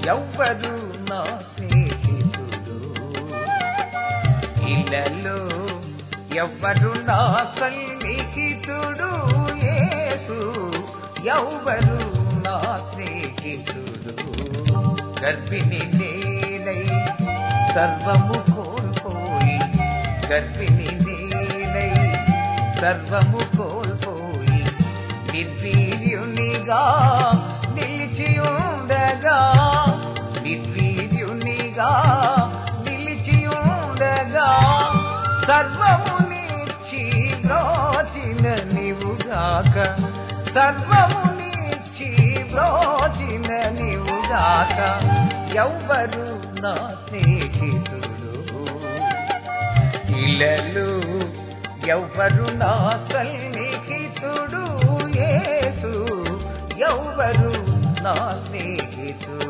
ఎవ్వరు నా స్నేహితుడు ఇళ్ళలో ఎవ్వరు నా సన్నిహితుడు యేసు ఎవ్వరు నా స్నేహితుడు గర్భిణి నేనై సర్వము కోల్పోయి గర్భిణి నేనై సర్వము కోల్పోయి నిర్వీర్యునిగా నిలిచి ఉండగా నిర్వీర్యునిగా నిలిచి ఉండగా సర్వము నిచ్చి బ్రోచిన నీవుగాక సర్వము నిచ్చి బ్రోచిన నీవుగాక ఎవ్వరు నా స్నేహితుడు ఇలలు ఎవ్వరు నా సన్నిహితుడు యేసు ఎవ్వరు నా స్నేహితుడు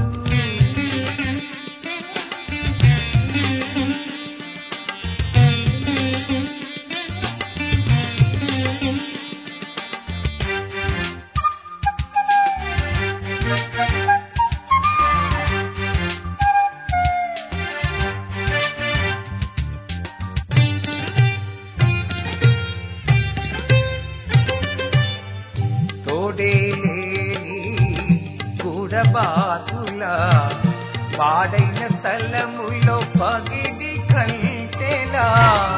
తోడే లేని కూడబాతుల పాడైన స్థలములో పగిడి కంటెలా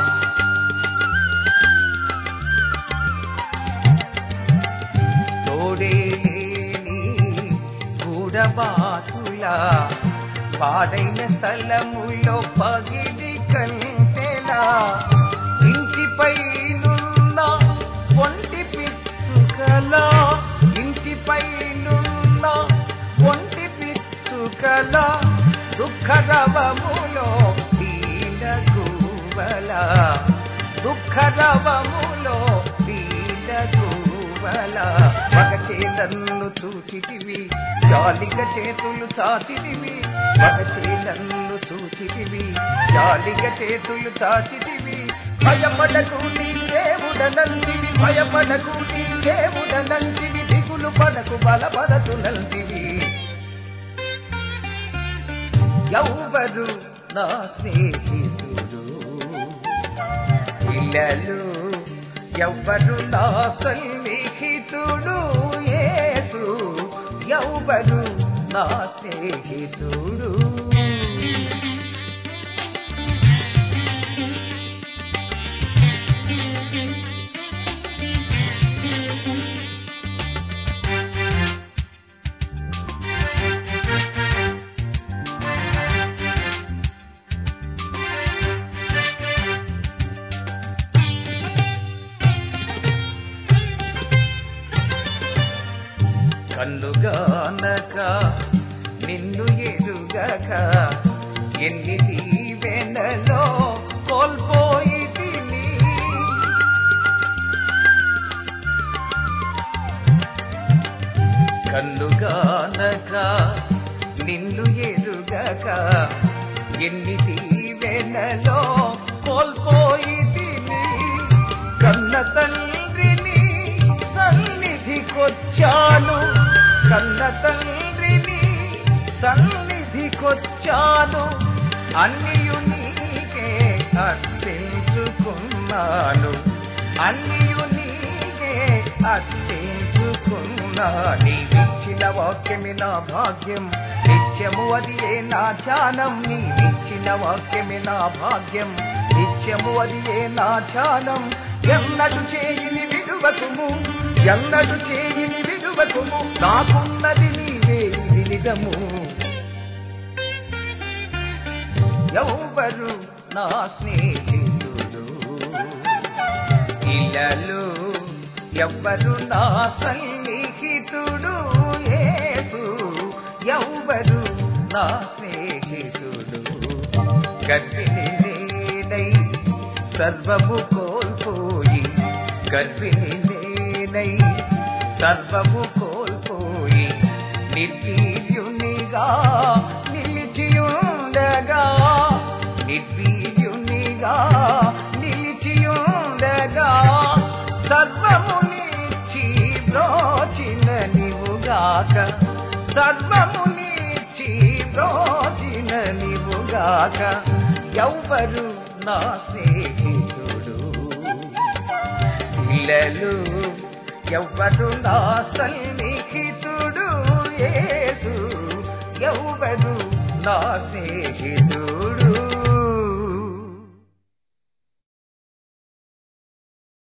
తోడే లేని కూడబాతుల పాడైన స్థలములో పగిడి కంటెలా ఇంటిపై నున్న ఒంటి పిచ్చుకల ఇంటిపై నున్న ఒంటి పిచ్చుకల దుఃఖరవములో దీన గువల దుఃఖరవములో దీన గువల మగచే నన్ను చూచితివి జాలిగ చేతులు చాచితివి మగచే నన్ను చూచితివి జాలిగ చేతులు చాచితివి భయపడకు నీ దేవుడనంటివి భయపడకు నీ దేవుడనంటివి దిగులు పడకు బలపడకు నంటివి ఎవ్వరు నా స్నేహితుడు పిల్లలు ఎవ్వరు నా సన్నిహితుడు యేసు ఎవ్వరు నా స్నేహితుడు కన్నుగానక నిన్ను ఎరుగక ఎన్ని దీవెనలో కోల్పోయి తిని కన్నుగానక నిన్ను ఎరుగక ఎన్ని దీవెనలో కోల్పోయి తిని కన్న తండ్రిని సన్నిధికొచ్చాను కన్న తండ్రిని సన్నిధికొచ్చాను అన్నియు నీకే అర్పించుకున్నాను అన్నియు నీకే అర్పించుకున్నా నీవిచ్చిన వాక్యమి నా భాగ్యం నిత్యము అది ఏ నా ధ్యానం నీవిచ్చిన వాక్యమి నా భాగ్యం నిత్యము అది ఏ నా ధ్యానం ఎన్నడు చేయిని విడువకుము ఎన్నడు చేయిని విడువకుము నాకున్నది నీవే ఇది నిజము ఎవ్వరు నా స్నేహితుడు ఇళ్ళలు ఎవ్వరు నా సన్నిహితుడు యేసు ఎవ్వరు నా స్నేహితుడు గర్భిణి నేనై సర్వము కోల్పోయి గర్భిణి నేనై సర్వము కోల్పోయి నిర్వీర్యునిగా నిలిచియుండగా నిర్వీర్యునిగా నిలిచియుండగా సర్వమునిచ్చి బ్రోచిన నీవుగాక సర్వమునిచ్చి కాక ఎవ్వరు నా స్నేహితుడు పిల్లలు ఎవ్వరు నా సన్నిహితుడు యేసు ఎవ్వరు నా స్నేహితుడు